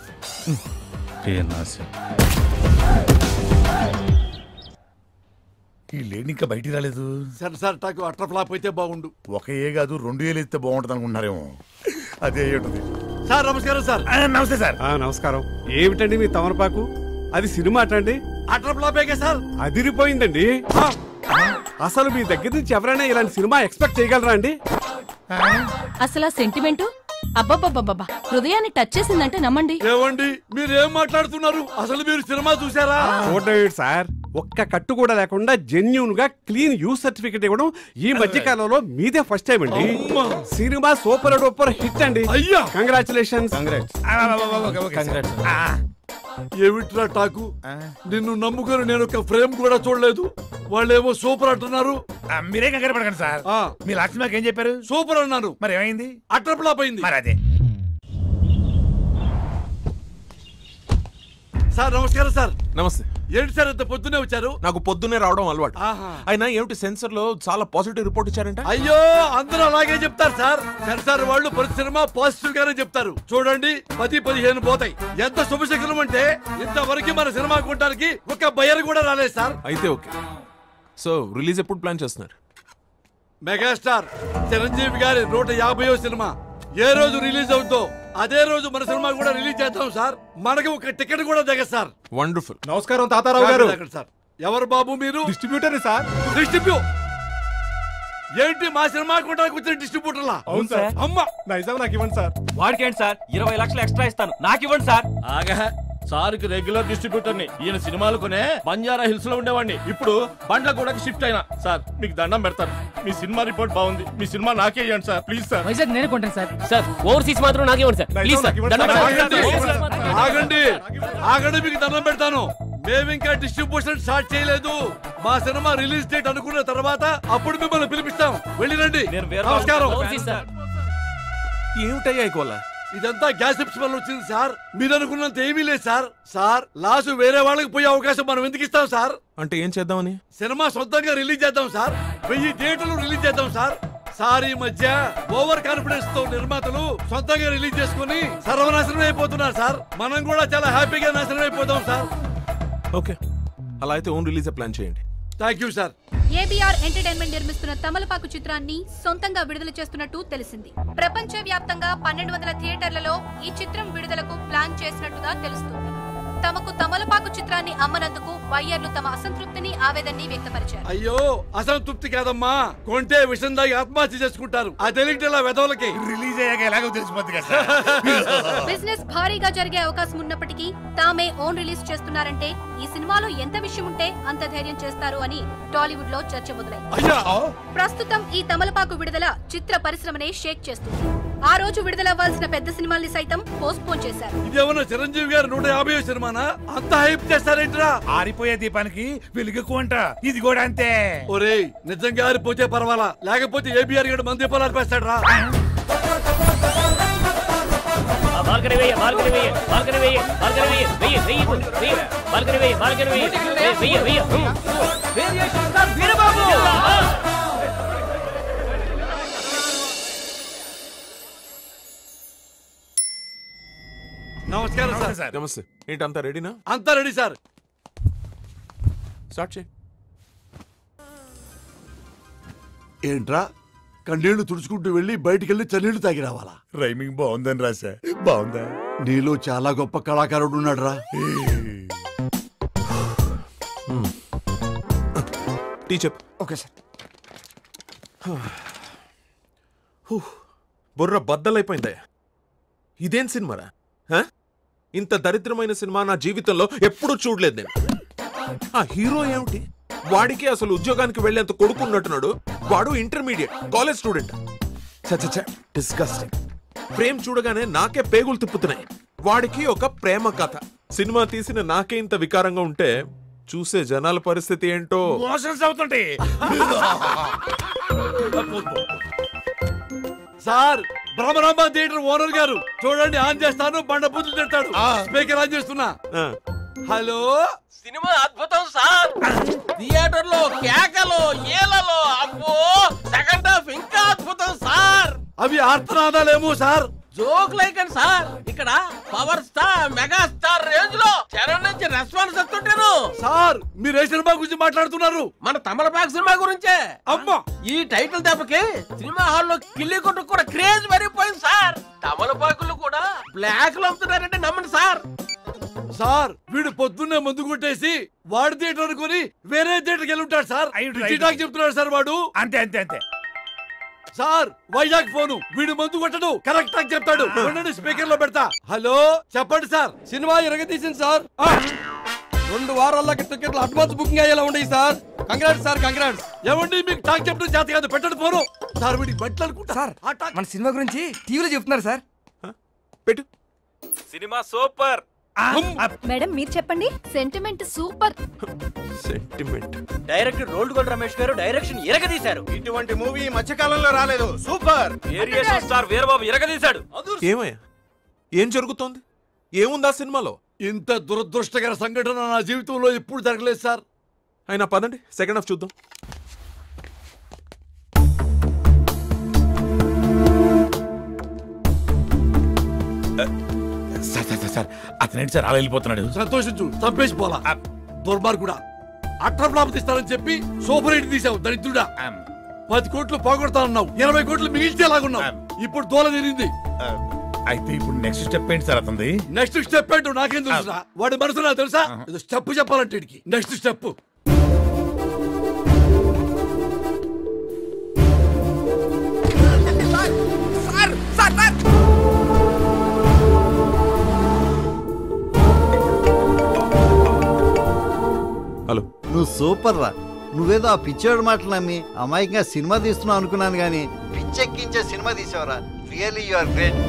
ఈ లేడీ ఇంకా బయటికి రాలేదు sir sir talk utter flop అయితే బాగుండు ఒక ఏ కాదు రెండు ఏళ్ళు ఇస్తే బాగుంటుంది అనుకుంటున్నారేమో అదే అయ్యి ఉంటుంది సార్ నమస్కారం సార్ నమస్తే సార్ నమస్కారం ఏమిటండి మీ తమలపాకు అది సినిమా అటండి అట్ర ఫ్లాపేగా సార్ అదిరిపోయిందండి అసలు మీ దగ్గర నుంచి ఎవరైనా ఇలాంటి సినిమా ఎక్స్పెక్ట్ చేయగలరా అండి అసలు ఆ సెంటిమెంటు అబ్బబ్బబ్బబ్బా హృదయాన్ని టచ్ చేసిందంటే నమ్మండి ఏమండి మీరు ఏం మాట్లాడుతున్నారు అసలు మీరు సినిమా చూసారా చూడండి సార్ ఒక్క కట్టు కూడా లేకుండా జెన్యున్ గా క్లీన్ యూజ్ సర్టిఫికెట్ ఇవ్వడం ఈ మధ్య కాలంలో మీదే ఫస్ట్ టైం అండి సినిమా సూపర్ డూపర్ హిట్ అండి అయ్యా కంగ్రాచులేషన్స్ ఏమిట్రా టాకు నిన్ను నమ్ముకొని నేను ఒక ఫ్రేమ్ కూడా చూడలేదు వాళ్ళేమో సూపర్ అంటున్నారు మీరే కంగారు పడకండి సార్ మీ లక్ష్మీకి ఏం చెప్పారు సూపర్ అన్నాను మరి ఏమైంది అట్ర ఫ్లాప్ అయింది మరి అదే సార్ నమస్కారం సార్ నమస్తే ఏంటి సార్ ఇంత పొద్దునే వచ్చారు నాకు పొద్దున్నే రావడం అలవాటు ఆహా. అయినా ఏమిటి సెన్సర్ లో చాలా పాజిటివ్ రిపోర్ట్ ఇచ్చారంట అయ్యో అందరూ అలాగే చెప్తారు సార్ సెన్సార్ వాళ్ళు ప్రతి సినిమా పాజిటివ్ గానే చెప్తారు చూడండి పది పదిహేను పోతాయి ఎంత శుభశకరం అంటే ఇంతవరకు మన సినిమా కొట్టడానికి ఒక బయర్ కూడా రాలేదు సార్ అయితే ఓకే సో రిలీజ్ ఎప్పుడు ప్లాన్ చేస్తున్నారు మెగాస్టార్ చిరంజీవి గారి నూట యాభైవ సినిమా ఏ రోజు రిలీజ్ అవుతుందో అదే రోజు మన సినిమా కూడా రిలీజ్ చేద్దాం సార్ మనకి ఒక టికెట్ కూడా దిగదు సార్ వండర్ఫుల్ నమస్కారం తాతారావు గారు దిగదు సార్ ఎవరు బాబు మీరు డిస్ట్రిబ్యూటర్ సార్ డిస్ట్రిబ్యూట్ ఏంటి మా సినిమా కొట్టడానికి వచ్చిన డిస్ట్రిబ్యూటర్లా అవును సార్ అమ్మ నైజాం నాకు ఇవ్వండి సార్ వాడికేంటి సార్ ఇరవై లక్షలు ఎక్స్ట్రా ఇస్తాను నాకు ఇవ్వండి సార్ ఆగా సార్కి రెగ్యులర్ డిస్ట్రిబ్యూటర్ ని ఈయన సినిమాలు కొనే బంజారా హిల్స్ లో ఉండేవాడిని ఇప్పుడు బండ్ల కూడా షిఫ్ట్ అయినా సార్ మీకు దండం పెడతాను మీ సినిమా రిపోర్ట్ బాగుంది మీ సినిమా నాకే ఇవ్వండి సార్ ప్లీజ్ సార్ వైజాగ్ నేనే కొంటాను సార్ సార్ ఓవర్సీస్ మాత్రం నాకే ఇవ్వండి సార్ ప్లీజ్ సార్ దండం ఆగండి పెడతాను. ఆగండి ఆగండి మీకు దండం పెడతాను మేము ఇంకా డిస్ట్రిబ్యూషన్ స్టార్ట్ చేయలేదు మా సినిమా రిలీజ్ డేట్ అనుకున్న తర్వాత అప్పుడు మిమ్మల్ని పిలిపిస్తాం వెళ్ళిరండి నమస్కారం ఓవర్సీస్ సార్ ఏమిటయ్యా ఇకోలా ఇదంతా గ్యాసిప్స్ వల్ల వచ్చింది సార్ మీరు అనుకున్నంత ఏమీ లేదు సార్ సార్ లాసు వేరే వాళ్ళకి పోయే అవకాశం మనం ఎందుకు ఇస్తాం సార్ అంటే ఏం చేద్దామని సినిమా సొంతంగా రిలీజ్ చేద్దాం సార్ వెయ్యి థియేటర్లు రిలీజ్ చేద్దాం సార్ సార్ ఈ మధ్య ఓవర్ కాన్ఫిడెన్స్ తో నిర్మాతలు సొంతంగా రిలీజ్ చేసుకుని సర్వనాశనం అయిపోతున్నారు సార్ మనం కూడా చాలా హ్యాపీగా నాశనం అయిపోతాం సార్ ఓకే అలా అయితే ఓన్ రిలీజ్ ప్లాన్ చేయండి thank you sir ABR entertainment నిర్మిస్తున్న తమలపాకు చిత్రాన్ని సొంతంగా విడుదల చేస్తున్నట్టు తెలిసింది ప్రపంచ వ్యాప్తంగా పన్నెండు వందల థియేటర్లలో ఈ చిత్రం విడుదలకు ప్లాన్ చేసినట్టుగా తెలుస్తుంది తమకు తమలపాకు చిత్రాన్ని అమ్మనందుకు బయ్యర్లు తమ అసంతృప్తిని ఆవేదనని వ్యక్తపరిచారు అయ్యో అసంతృప్తి కాదమ్మా కొంటే విషం దాగి ఆత్మహత్య చేసుకుంటారు ఆ తెలియటలా వెదవులకి రిలీజ్ అయ్యాక ఎలాగో తెలిసిపోద్ది కదా సార్. బిజినెస్ భారీగా జరిగే అవకాశం ఉన్నప్పటికీ తామే ఓన్ రిలీజ్ చేస్తున్నారంటే ఈ సినిమాలో ఎంత విషయం ఉంటే అంత ధైర్యం చేస్తారు అని టాలీవుడ్ లో చర్చ మొదలైంది ప్రస్తుతం ఈ తమలపాకు విడుదల చిత్ర పరిశ్రమనే షేక్ చేస్తుంది ఆ రోజు విడుదలవ్వాల్సిన పెద్ద సినిమాల్ని సైతం పోస్ట్ పోన్ చేశారు ఇదేమన్నా చిరంజీవి గారు నూట యాభై సినిమానా అంత హైప్ చేస్తారేంట్రా ఆరిపోయే దీపానికి వెలుగుకుంట ఇది కూడా అంతే ఒరేయ్ నిజంగా ఆరిపోతే పర్వాలా లేకపోతే ఏబిఆర్ గడు మంది దీపాలు ఆరిపేస్తాడు రా బాల్కనీ వెయ్యి బాల్కనీ వెయ్యి బాల్కనీ వెయ్యి బాల్కనీ వెయ్యి వెయ్యి వెయ్యి వెయ్యి బాల్కనీ వెయ్యి బాల్కనీ వెయ్యి వెయ్యి వెయ్యి వీరబాబు నమస్కారం సార్ నమస్తే ఏంటి అంతా రెడీనా అంతా రెడీ సార్ స్టార్ట్ చేయి ఏంట్రా కన్నీళ్లు తుడుచుకుంటూ వెళ్ళి బయటికెళ్ళి చన్నీళ్లు తాగి రావాలా రైమింగ్ బాగుందని రాసా బాగుందా నీలో చాలా గొప్ప కళాకారుడు ఉన్నాడు రా టీ చెప్పు ఓకే సార్ బుర్ర బద్దలైపోయిందయ్యా ఇదేం సినిమారా హ? ఇంత దరిద్రమైన సినిమా నా జీవితంలో ఎప్పుడూ చూడలేదు నేను ఆ హీరో ఏమిటి వాడికి అసలు ఉద్యోగానికి వెళ్ళేంత కొడుకున్నట్టున్నాడు వాడు intermediate college student disgusting frame చూడగానే నాకే పేగులు తిప్పుతున్నాయి వాడికి ఒక ప్రేమ కథ సినిమా తీసిన నాకే ఇంత వికారంగా ఉంటే చూసే జనాల పరిస్థితి ఏంటో మోషన్స్ అవుతుంటాయి సార్ బ్రహ్మరాంబ థియేటర్ ఓనర్ గారు చూడండి ఆన్ చేస్తాను బండ బూతులు తిడతాడు స్పీకర్ ఆన్ చేస్తున్నా హలో సినిమా అద్భుతం సార్ థియేటర్ లో కేకలు ఏలలో అబ్బో సెకండ్ హాఫ్ ఇంకా అద్భుతం సార్ అవి ఆర్తనాదాలేమో సార్ జోక్ లైకండి సార్ ఇక్కడ power star mega star range లో చరణ్ నుంచి రెస్పాన్స్ వస్తుంటారు సార్ మీరు ఏ సినిమా గురించి మాట్లాడుతున్నారు మన తమలపాకు సినిమా గురించే అమ్మా ఈ టైటిల్ దెబ్బకి సినిమా హాల్లో కిల్లి కొట్టు కూడా క్రేజ్ పెరిగిపోయింది సార్ తమలపాకులు కూడా బ్లాక్ లో అమ్ముతున్నారంటే నమ్మండి సార్ సార్ వీడు పొద్దున్నే ముందు కొట్టేసి వాడి థియేటర్ అనుకుని వేరే థియేటర్కి వెళ్ళి ఉంటాడు సార్ చిటాక్ చెప్తున్నాడు సార్ వాడు అంతే అంతే అంతే సార్ వైజాగ్ ఫోను వీడు మందు కొట్టడు కరెక్ట్ గా చెప్తాడు ఉండండి స్పీకర్ లో పెడతా హలో చెప్పండి సార్ సినిమా ఎరగదీసింది సార్ రెండు వారాల్లో టికెట్లు అడ్వాన్స్ బుకింగ్ అయ్యేలా ఉండయి సార్ కంగ్రాట్స్ సార్ కంగ్రాట్స్ ఏమండి మీకు టాక్ చెప్పడం చేత కాదు పెట్టండి ఫోను సార్ వీడి బట్టలు అనుకుంటా సార్ మన సినిమా గురించి టీవీలో చెప్తున్నారు సార్ పెట్టు సినిమా సూపర్ మేడం మీరు చెప్పండి sentiment super sentiment director rolled gold Ramesh garu direction ఇరగదీశారు ఇటువంటి మూవీ మధ్యకాలంలో రాలేదు సూపర్ వేరియేషన్ స్టార్ వీరబాబు ఇరగదీశాడు ఏమయ్యా ఏం జరుగుతోంది ఏముంది ఆ సినిమాలో ఇంత దురదృష్టకర సంఘటన నా జీవితంలో ఎప్పుడు జరగలేదు సార్ అయినా పదండి సెకండ్ హాఫ్ చూద్దాం సార్ సార్ సార్, సార్ అతనేంటి సార్ అలా వెళ్ళిపోతున్నాడు సంతోషించు చంపేసి పోలా దుర్మార్గుడా అట్టర్ ఫ్లాప్ తీస్తానని చెప్పి సూపర్ హిట్ తీసావు దరిద్రుడా పది కోట్లు పోగొడతానన్నావు ఇరవై కోట్లు మిగిల్చేలాగున్నావు ఇప్పుడు దూల తిరిగింది అయితే ఇప్పుడు నెక్స్ట్ స్టెప్ ఏంటి సార్ అతనిది నెక్స్ట్ స్టెప్ ఏంటో నాకేం తెలుసా వాడి మనసు నాకు తెలుసా స్టెప్ చెప్పాలంటే వీడికి next step sir sir sir hello నువ్వు సూపర్ రా నువ్వేదో ఆ పిచ్చోడు మాటలు నమ్మి అమాయకంగా సినిమా తీస్తున్నావు అనుకున్నాను కానీ పిచ్చెక్కించే సినిమా తీసావురా రియల్లీ యు ఆర్ గ్రేట్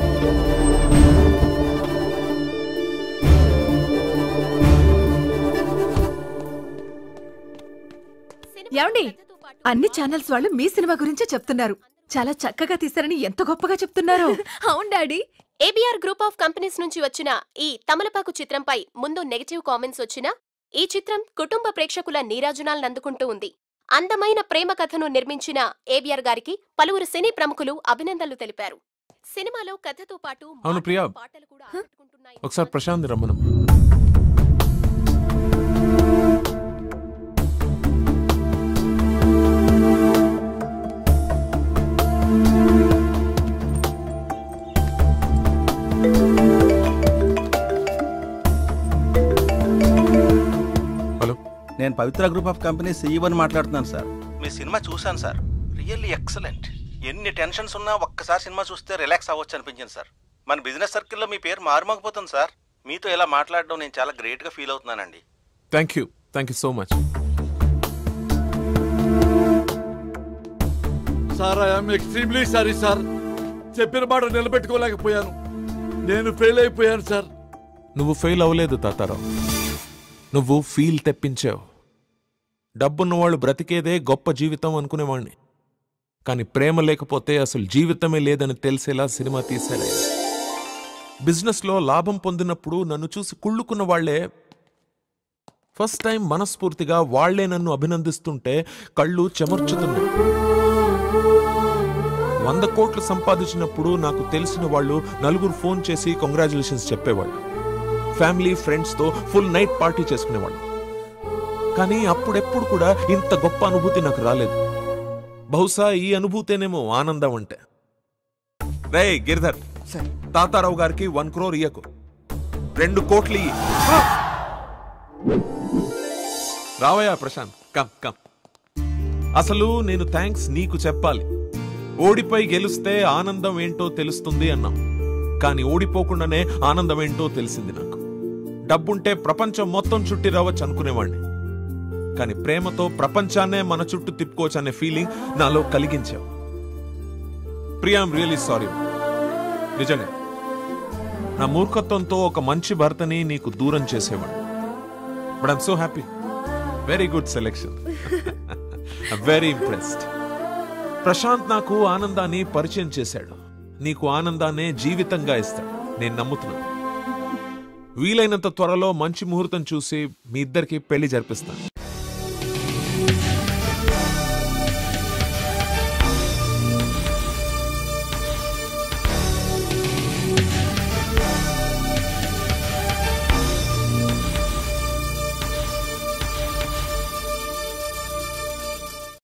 ఏమండి అన్ని ఛానల్స్ వాళ్ళు మీ సినిమా గురించే చెప్తున్నారు చాలా చక్కగా తీశారని ఎంత గొప్పగా చెప్తున్నారు అవును daddy ABR group of companies నుంచి వచ్చిన ఈ తమలపాకు చిత్రంపై ముందు నెగటివ్ కామెంట్స్ వచ్చినా ఈ చిత్రం కుటుంబ ప్రేక్షకుల నీరాజనాలను అందుకుంటూ ఉంది అందమైన ప్రేమ కథను నిర్మించిన ఏబిఆర్ గారికి పలువురు సినీ ప్రముఖులు అభినందనలు తెలిపారు సినిమాలో కథతో పాటు అవును ప్రియా ఒకసారి ప్రశాంత్ రమ్మను హలో నేను పవిత్ర గ్రూప్ ఆఫ్ కంపెనీ సీఈఓని మాట్లాడుతున్నాను సార్ మీ సినిమా చూశాను సార్ రియల్లీ ఎక్సలెంట్ ఎన్ని టెన్షన్స్ ఉన్నా ఒక్కసారి సినిమా చూస్తే రిలాక్స్ అవ్వచ్చు అనిపించింది సార్ మన బిజినెస్ సర్కిల్లో మీ పేరు మారుమోగిపోతుంది సార్ మీతో ఇలా మాట్లాడడం నేను చాలా గ్రేట్గా ఫీల్ అవుతున్నానండి thank you thank you so much sir I'm extremely sorry sir చెప్పిన మాట నిలబెట్టుకోలేకపోయాను నేను ఫెయిల్ అయిపోయాను సార్ నువ్వు ఫెయిల్ అవ్వలేదు తాతారావు నువ్వు ఫీల్ తెప్పించావు డబ్బున్న వాళ్ళు బ్రతికేదే గొప్ప జీవితం అనుకునేవాణ్ణి కానీ ప్రేమ లేకపోతే అసలు జీవితమే లేదని తెలిసేలా సినిమా తీశాడే బిజినెస్లో లాభం పొందినప్పుడు నన్ను చూసి కుళ్ళుకున్న వాళ్లే ఫస్ట్ టైం మనస్ఫూర్తిగా వాళ్లే నన్ను అభినందిస్తుంటే కళ్ళు చెమర్చుతున్నాయి వంద కోట్లు సంపాదించినప్పుడు నాకు తెలిసిన వాళ్ళు నలుగురు ఫోన్ చేసి కంగ్రాచులేషన్స్ చెప్పేవాళ్ళు ఫ్యామిలీ ఫ్రెండ్స్తో ఫుల్ నైట్ పార్టీ చేసుకునేవాళ్ళు కానీ అప్పుడెప్పుడు కూడా ఇంత గొప్ప అనుభూతి నాకు రాలేదు బహుశా ఈ అనుభూతేనేమో ఆనందం అంటే రే గిరిధర్ తాతారావు గారికి వన్ క్రోర్ ఇయ్యకు రెండు కోట్లు ఇయ్యి రావయ్యా ప్రశాంత్ కమ్ కమ్ అసలు నేను థ్యాంక్స్ నీకు చెప్పాలి ఓడిపోయి గెలిస్తే ఆనందం ఏంటో తెలుస్తుంది అన్నాం కానీ ఓడిపోకుండానే ఆనందం ఏంటో తెలిసింది నాకు డబ్బుంటే ప్రపంచం మొత్తం చుట్టి రావచ్చు అనుకునేవాడిని కానీ ప్రేమతో ప్రపంచాన్నే మన చుట్టూ తిప్పుకోవచ్చు అనే ఫీలింగ్ నాలో కలిగించావు ప్రియామ్ రియలీ సారీ నిజంగా నా మూర్ఖత్వంతో ఒక మంచి భర్తని నీకు దూరం చేసేవాడు but I'm so happy very good selection very impressed Prashant నాకు ఆనందాన్ని పరిచయం చేశాడు నీకు ఆనందాన్నే జీవితంగా ఇస్తాడు నేను నమ్ముతున్నాను వీలైనంత త్వరలో మంచి ముహూర్తం చూసి మీ ఇద్దరికి పెళ్లి జరిపిస్తాను